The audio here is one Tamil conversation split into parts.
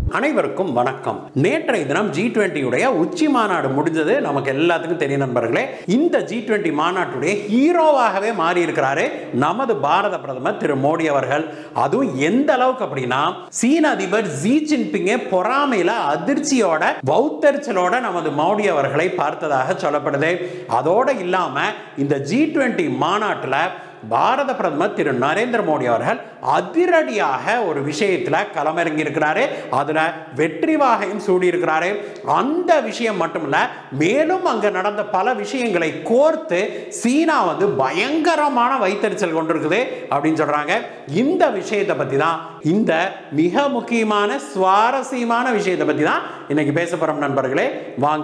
அனைவருக்கும் வணக்கம் நேற்றைய தினம் ஜி டுவெண்ட்டியுடைய உச்சி மாநாடு முடிஞ்சது நமக்கு எல்லாத்துக்கும் தெரியும் நண்பர்களே இந்த ஜி டுவெண்ட்டி மாநாட்டுடைய ஹீரோவாகவே மாறி இருக்கிறாரு நமது பாரத பிரதமர் திரு மோடி அவர்கள் அதுவும் எந்த அளவுக்கு அப்படின்னா சீன அதிபர் ஜி ஜின்பிங்கே பொறாமையில அதிர்ச்சியோட பௌத்தரிச்சலோட நமது மோடி அவர்களை பார்த்ததாக சொல்லப்படுது அதோட இல்லாம இந்த ஜி டுவெண்ட்டி மாநாட்டில் பாரத பிரதமர் திரு நரேந்திர மோடி அவர்கள் அதிரடியாக ஒரு விஷயத்துல களமிறங்கி இருக்கிறாரு அதுல வெற்றி வாகையும் சூடி இருக்கிறாரு அந்த விஷயம் மட்டுமல்ல மேலும் அங்க நடந்த பல விஷயங்களை கோர்த்து சீனா வந்து பயங்கரமான வைத்தறிச்சல் கொண்டிருக்குது அப்படின்னு சொல்றாங்க இந்த விஷயத்தை பத்தி தான் இந்த மிக முக்கியமான சுவாரஸ்யமான விஷயத்தை பத்தி தான் இன்னைக்கு பேச போறோம் நண்பர்களே வாங்க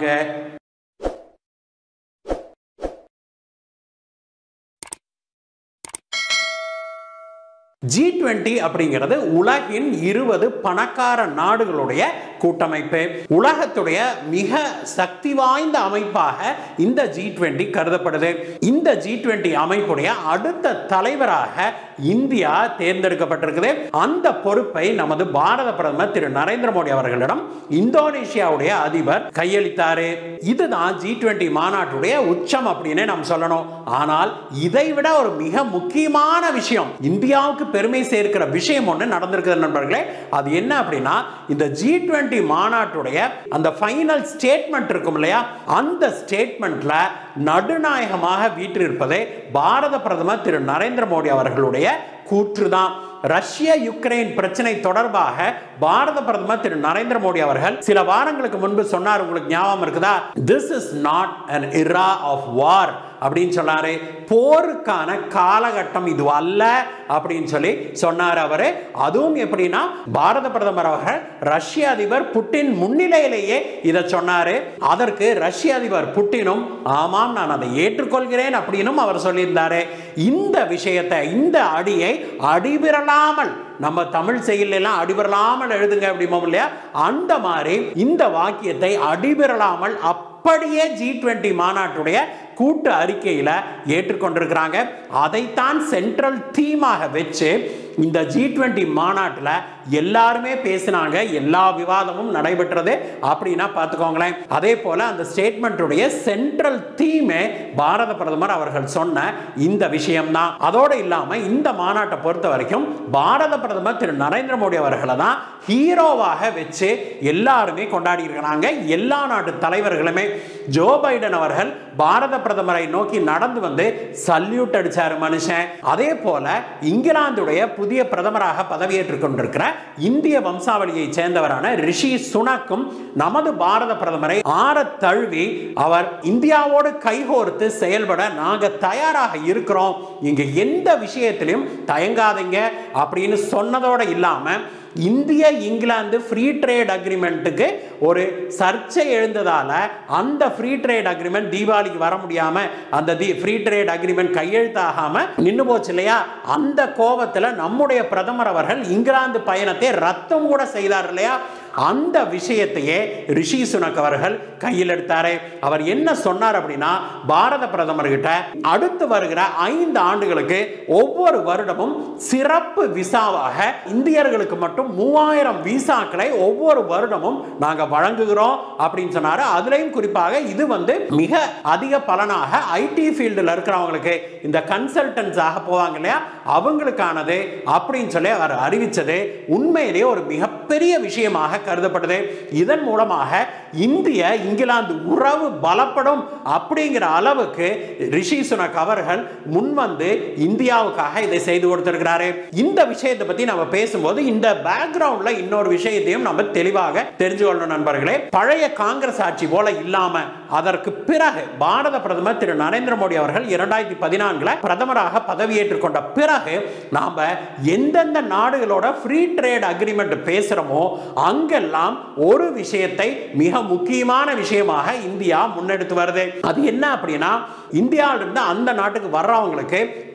ஜி டுவெண்ட்டி அப்படிங்கிறது உலகின் இருபது பணக்கார நாடுகளுடைய கூட்டமைப்பு உலகத்துடைய மிக சக்தி வாய்ந்த அமைப்பாக இந்த ஜி டுவெண்ட்டி கருதப்படுது இந்த ஜி டுவெண்ட்டி அமைப்புடைய அடுத்த தலைவராக இந்தியா தேர்ந்தெடுக்கப்பட்டிருக்குது அந்த பொறுப்பை நமது பாரத பிரதமர் திரு நரேந்திர மோடி அவர்களிடம் இந்தோனேஷியாவுடைய அதிபர் கையளித்தாரு இதுதான் ஜி டுவெண்ட்டி மாநாட்டுடைய உச்சம் அப்படின்னு நாம் சொல்லணும் ஆனால் இதை விட ஒரு மிக முக்கியமான விஷயம் இந்தியாவுக்கு பெருமை சேர்க்கிற விஷயம் ஒன்று நடந்திருக்குது நண்பர்களே அது என்ன அப்படின்னா இந்த ஜி டுவெண்ட்டி மாநாட்டுடைய அந்த ஃபைனல் ஸ்டேட்மெண்ட் இருக்கும் இல்லையா அந்த ஸ்டேட்மெண்ட்ல நடுநாயகமாக வீற்றிருப்பதே பாரத பிரதமர் திரு நரேந்திர மோடி அவர்களுடைய கூற்றுதான் ரஷ்ய யுக்ரைன் பிரச்சனை தொடர்பாக பாரத பிரதமர் திரு நரேந்திர மோடி அவர்கள் சில வாரங்களுக்கு முன்பு சொன்னார் உங்களுக்கு ஞாபகம் இருக்குதா this is not an era of war அப்படின்னு சொன்னாரு போருக்கான காலகட்டம் இது அல்ல அப்படின்னு சொல்லி சொன்னார் அவரு அதுவும் எப்படின்னா பாரத பிரதமர் அவர்கள் ரஷ்ய அதிபர் புட்டின் முன்னிலையிலேயே இதை சொன்னாரு அதற்கு ரஷ்ய அதிபர் புட்டினும் ஆமாம் நான் அதை ஏற்றுக்கொள்கிறேன் அப்படின்னும் அவர் சொல்லியிருந்தாரு இந்த விஷயத்தை இந்த அடியை அடிபிரலாமல் நம்ம தமிழ் செயலாம் அடிபெறலாமல் எழுதுங்க அப்படிமோ இல்லையா அந்த மாதிரி இந்த வாக்கியத்தை அடிபெறலாமல் அப்படியே ஜி டுவெண்ட்டி மாநாட்டுடைய கூட்டு அறிக்கையில் ஏற்றுக்கொண்டிருக்கிறாங்க அதைத்தான் சென்ட்ரல் தீமாக வச்சு இந்த ஜி டுவெண்ட்டி மாநாட்டில் எல்லாருமே பேசினாங்க எல்லா விவாதமும் நடைபெற்றது அப்படின்னா பார்த்துக்கோங்களேன் அதே போல அந்த ஸ்டேட்மெண்ட்டுடைய சென்ட்ரல் தீமே பாரத பிரதமர் அவர்கள் சொன்ன இந்த விஷயம்தான் அதோடு இல்லாமல் இந்த மாநாட்டை பொறுத்த வரைக்கும் பாரத பிரதமர் திரு நரேந்திர மோடி அவர்களை தான் ஹீரோவாக வச்சு எல்லாருமே கொண்டாடி இருக்கிறாங்க எல்லா நாட்டு தலைவர்களுமே ஜோ பைடன் அவர்கள் பாரத பிரதமரை நோக்கி நடந்து வந்து சல்யூட் அடிச்சாரு மனுஷன் அதே போல இங்கிலாந்துடைய புதிய பிரதமராக பதவியேற்றுக் கொண்டிருக்கிற இந்திய வம்சாவளியை சேர்ந்தவரான ரிஷி சுனக்கும் நமது பாரத பிரதமரை ஆற தழுவி அவர் இந்தியாவோடு கைகோர்த்து செயல்பட நாங்க தயாராக இருக்கிறோம் இங்க எந்த விஷயத்திலும் தயங்காதீங்க அப்படின்னு சொன்னதோட இல்லாம இந்திய இங்கிலாந்து ஃப்ரீ ட்ரேட் அக்ரிமெண்ட்டுக்கு ஒரு சர்ச்சை எழுந்ததால அந்த ஃப்ரீ ட்ரேட் அக்ரிமெண்ட் தீபாவளிக்கு வர முடியாம அந்த தி ஃப்ரீ ட்ரேட் அக்ரிமெண்ட் கையெழுத்தாகாம நின்று போச்சு இல்லையா அந்த கோபத்தில் நம்முடைய பிரதமர் அவர்கள் இங்கிலாந்து பயணத்தை ரத்தம் கூட செய்தார் இல்லையா அந்த விஷயத்தையே ரிஷி சுனக் அவர்கள் கையில் எடுத்தாரு அவர் என்ன சொன்னார் அப்படின்னா பாரத பிரதமர் கிட்ட அடுத்து வருகிற ஐந்து ஆண்டுகளுக்கு ஒவ்வொரு வருடமும் சிறப்பு விசாவாக இந்தியர்களுக்கு மட்டும் மூவாயிரம் விசாக்களை ஒவ்வொரு வருடமும் நாங்க வழங்குகிறோம் அப்படின்னு சொன்னாரு அதுலயும் குறிப்பாக இது வந்து மிக அதிக பலனாக ஐடி ஃபீல்டில் இருக்கிறவங்களுக்கு இந்த கன்சல்டன்ஸாக போவாங்க இல்லையா அவங்களுக்கானது அப்படின்னு சொல்லி அவர் அறிவிச்சது உண்மையிலேயே ஒரு மிகப்பெரிய விஷயமாக கருதப்படுது இதன் மூலமாக இந்திய இங்கிலாந்து உறவு பலப்படும் அப்படிங்கிற அளவுக்கு ரிஷி சுனக் அவர்கள் முன்வந்து இந்தியாவுக்காக இதை செய்து கொடுத்திருக்கிறாரு இந்த விஷயத்தை பத்தி நம்ம பேசும்போது இந்த பேக்ரவுண்ட்ல இன்னொரு விஷயத்தையும் நம்ம தெளிவாக தெரிஞ்சு கொள்ளணும் நண்பர்களே பழைய காங்கிரஸ் ஆட்சி போல இல்லாம அதற்கு பிறகு பாரத பிரதமர் திரு நரேந்திர மோடி அவர்கள் இரண்டாயிரத்தி பதினான்குல பிரதமராக பதவியேற்றுக் கொண்ட பிறகு நாம எந்தெந்த நாடுகளோட ஃப்ரீ ட்ரேட் அக்ரிமெண்ட் பேசுறோமோ அங்கெல்லாம் ஒரு விஷயத்தை மிக முக்கியமான விஷயமாக இந்தியா முன்னெடுத்து வருது அது என்ன அப்படின்னா இந்தியாவிலிருந்து அந்த நாட்டுக்கு வர்றவங்களுக்கு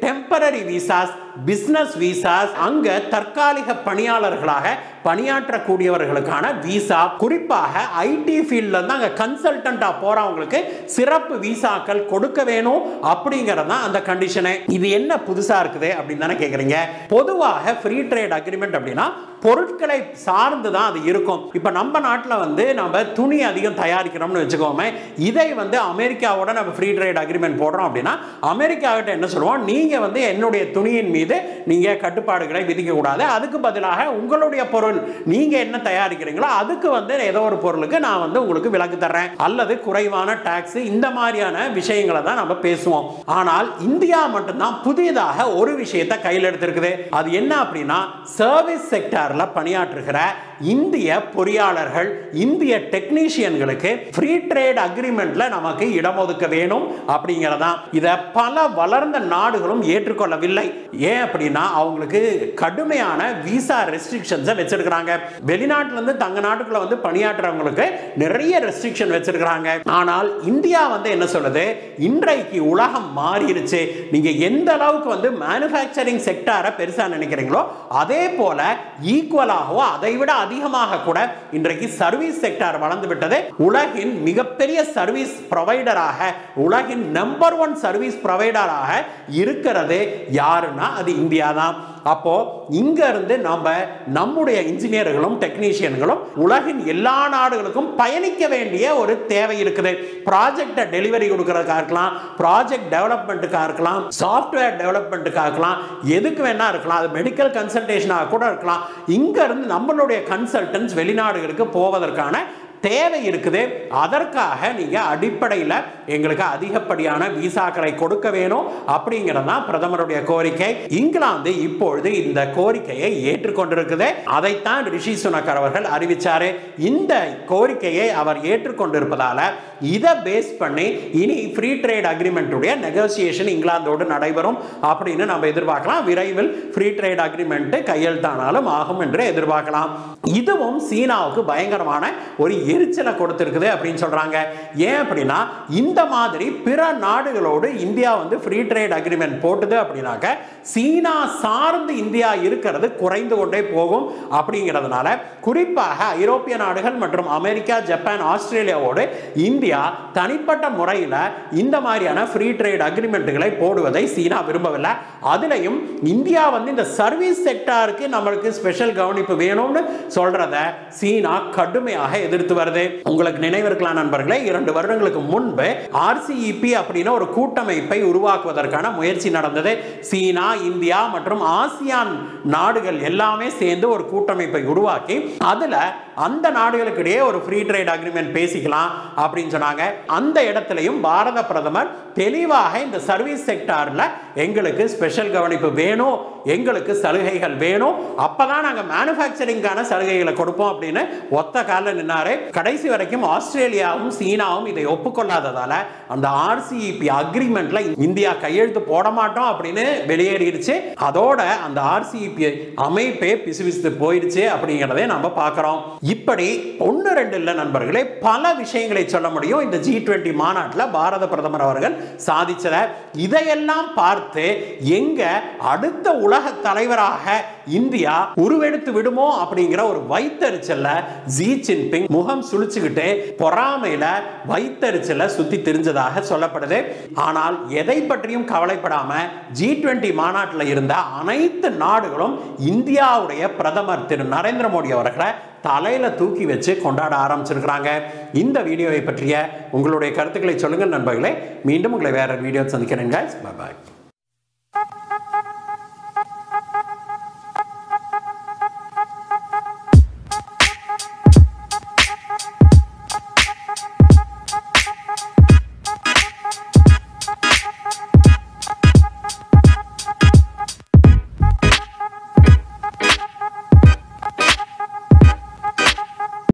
டெம்பரரி விசாஸ் பிசினஸ் விசாஸ் அங்க தற்காலிக பணியாளர்களாக பணியாற்றக்கூடியவர்களுக்கான விசா குறிப்பாக ஐடி ஃபீல்ட்ல இருந்து அங்க கன்சல்டண்டா போறவங்களுக்கு சிறப்பு விசாக்கள் கொடுக்க வேணும் அப்படிங்கிறது தான் அந்த கண்டிஷனே இது என்ன புதுசா இருக்குது அப்படின்னு தானே கேக்குறீங்க பொதுவாக ஃப்ரீ ட்ரேட் அக்ரிமெண்ட் அப்படின்னா பொருட்களை சார்ந்து தான் அது இருக்கும் இப்போ நம்ம நாட்டில் வந்து நம்ம துணி அதிகம் தயாரிக்கிறோம்னு வச்சுக்கோமே இதை வந்து அமெரிக்காவோட நம்ம ஃப்ரீ ட்ரேட் அக்ரிமெண்ட் போடுறோம் அப்படின்னா அமெரிக்காவிட்ட என்ன சொல்லுவோம் நீங்கள் வந்து என்னுடைய துணியின் மீது நீங்கள் கட்டுப்பாடுகளை விதிக்கக்கூடாது அதுக்கு பதிலாக உங்களுடைய பொருள் நீங்கள் என்ன தயாரிக்கிறீங்களோ அதுக்கு வந்து ஏதோ ஒரு பொருளுக்கு நான் வந்து உங்களுக்கு விலக்கு தர்றேன் அல்லது குறைவான டாக்ஸ் இந்த மாதிரியான விஷயங்களை தான் நம்ம பேசுவோம் ஆனால் இந்தியா மட்டும்தான் புதியதாக ஒரு விஷயத்தை கையில் எடுத்திருக்குது அது என்ன அப்படின்னா சர்வீஸ் செக்டார்ல பணியாற்றுகிற இந்திய பொறியாளர்கள் இந்திய டெக்னீஷியன்களுக்கு ஃப்ரீ ட்ரேட் அக்ரிமெண்ட்ல நமக்கு இடம் ஒதுக்க வேணும் அப்படிங்கிறதான் இதை பல வளர்ந்த நாடுகளும் ஏற்றுக்கொள்ளவில்லை ஏன் அப்படின்னா அவங்களுக்கு கடுமையான விசா ரெஸ்ட்ரிக்ஷன்ஸை வச்சிருக்கிறாங்க வெளிநாட்டுல இருந்து தங்க நாட்டுக்குள்ள வந்து பணியாற்றுறவங்களுக்கு நிறைய ரெஸ்ட்ரிக்ஷன் வச்சிருக்கிறாங்க ஆனால் இந்தியா வந்து என்ன சொல்லுது இன்றைக்கு உலகம் மாறிடுச்சு நீங்க எந்த அளவுக்கு வந்து மேனுஃபேக்சரிங் செக்டாரை பெருசா நினைக்கிறீங்களோ அதே போல ஈக்குவலாகவோ அதை விட அதிகமாக கூட இன்றைக்கு சர்வீஸ் செக்டார் வளர்ந்து விட்டது உலகின் மிகப்பெரிய சர்வீஸ் ப்ரொவைடராக உலகின் நம்பர் ஒன் சர்வீஸ் ப்ரொவைடராக இருக்கிறது யாருன்னா அது இந்தியா தான் அப்போ இங்க இருந்து நம்ம நம்முடைய இன்ஜினியர்களும் டெக்னீஷியன்களும் உலகின் எல்லா நாடுகளுக்கும் பயணிக்க வேண்டிய ஒரு தேவை இருக்குது ப்ராஜெக்டை டெலிவரி கொடுக்கறதுக்காக இருக்கலாம் ப்ராஜெக்ட் டெவலப்மெண்ட்டுக்காக இருக்கலாம் சாஃப்ட்வேர் டெவலப்மெண்ட்டுக்காக இருக்கலாம் எதுக்கு வேணா இருக்கலாம் அது மெடிக்கல் கன்சல்டேஷனாக கூட இருக்கலாம் இங்க இருந்து நம்மளுடைய கன்சல்டன்ஸ் வெளிநாடுகளுக்கு போவதற்கான தேவை இருக்குது அதற்காக நீங்க அடிப்படையில் எங்களுக்கு அதிகப்படியான விசாக்களை கொடுக்க வேணும் அப்படிங்கிறது தான் பிரதமருடைய கோரிக்கை இங்கிலாந்து இப்பொழுது இந்த கோரிக்கையை ஏற்றுக்கொண்டிருக்குது அதைத்தான் ரிஷி சுனக் அவர்கள் அறிவிச்சாரு இந்த கோரிக்கையை அவர் ஏற்றுக்கொண்டிருப்பதால இதை பேஸ் பண்ணி இனி ஃப்ரீ ட்ரேட் அக்ரிமெண்ட்டுடைய நெகோசியேஷன் இங்கிலாந்தோடு நடைபெறும் அப்படின்னு நம்ம எதிர்பார்க்கலாம் விரைவில் ஃப்ரீ ட்ரேட் அக்ரிமெண்ட் கையெழுத்தானாலும் ஆகும் என்று எதிர்பார்க்கலாம் இதுவும் சீனாவுக்கு பயங்கரமான ஒரு எரிச்சலை கொடுத்திருக்குது அப்படின்னு சொல்றாங்க ஏன் அப்படின்னா இந்த மாதிரி பிற நாடுகளோடு இந்தியா வந்து ஃப்ரீ ட்ரேட் அக்ரிமெண்ட் போட்டுது அப்படின்னாக்க சீனா சார்ந்து இந்தியா இருக்கிறது குறைந்து கொண்டே போகும் அப்படிங்கிறதுனால குறிப்பாக ஐரோப்பிய நாடுகள் மற்றும் அமெரிக்கா ஜப்பான் ஆஸ்திரேலியாவோடு இந்தியா தனிப்பட்ட முறையில் இந்த மாதிரியான ஃப்ரீ ட்ரேட் அக்ரிமெண்ட்டுகளை போடுவதை சீனா விரும்பவில்லை அதுலயும் இந்தியா வந்து இந்த சர்வீஸ் செக்டாருக்கு நம்மளுக்கு ஸ்பெஷல் கவனிப்பு வேணும்னு சொல்றத சீனா கடுமையாக எதிர்த்து வருது உங்களுக்கு நினைவிருக்கலாம் நண்பர்களே இரண்டு வருடங்களுக்கு முன்பு ஆர்சிஇபி அப்படின்னு ஒரு கூட்டமைப்பை உருவாக்குவதற்கான முயற்சி நடந்தது சீனா இந்தியா மற்றும் ஆசியான் நாடுகள் எல்லாமே சேர்ந்து ஒரு கூட்டமைப்பை உருவாக்கி அதுல அந்த நாடுகளுக்கு இடையே ஒரு ஃப்ரீ ட்ரேட் அக்ரிமெண்ட் பேசிக்கலாம் அப்படின்னு சொன்னாங்க அந்த இடத்துலையும் பாரத பிரதமர் தெளிவாக இந்த சர்வீஸ் செக்டார்ல எங்களுக்கு ஸ்பெஷல் கவனிப்பு வேணும் எங்களுக்கு சலுகைகள் வேணும் அப்பதான் நாங்க மேனுஃபேக்சரிங்கான சலுகைகளை கொடுப்போம் அப்படின்னு ஒத்த காலில் நின்னாரு கடைசி வரைக்கும் ஆஸ்திரேலியாவும் சீனாவும் இதை ஒப்புக்கொள்ளாததால அந்த ஆர்சிஇபி அக்ரிமெண்ட்ல இந்தியா கையெழுத்து போட மாட்டோம் அப்படின்னு வெளியேறிடுச்சு அதோட அந்த ஆர்சிஇபி அமைப்பே பிசுபிசுத்து போயிடுச்சு அப்படிங்கிறதை நம்ம பார்க்கிறோம் இப்படி ஒன்று ரெண்டு இல்லை நண்பர்களே பல விஷயங்களை சொல்ல முடியும் இந்த ஜி டுவெண்ட்டி மாநாட்டில் பாரத பிரதமர் அவர்கள் சாதிச்சத இதையெல்லாம் பார்த்து எங்க அடுத்த உலக தலைவராக இந்தியா உருவெடுத்து விடுமோ அப்படிங்கிற ஒரு வைத்தறிச்சல்ல ஜி ஜின்பிங் முகம் சுழிச்சுக்கிட்டு பொறாமையில வைத்தறிச்சல சுத்தி தெரிஞ்சதாக சொல்லப்படுது ஆனால் எதை பற்றியும் கவலைப்படாம ஜி டுவெண்ட்டி மாநாட்டில் இருந்த அனைத்து நாடுகளும் இந்தியாவுடைய பிரதமர் திரு நரேந்திர மோடி அவர்களை தலையில தூக்கி வச்சு கொண்டாட ஆரம்பிச்சிருக்கிறாங்க இந்த வீடியோவை பற்றிய உங்களுடைய கருத்துக்களை சொல்லுங்கள் நண்பர்களே மீண்டும் உங்களை வேற வீடியோ சந்திக்கிறேன் பாய்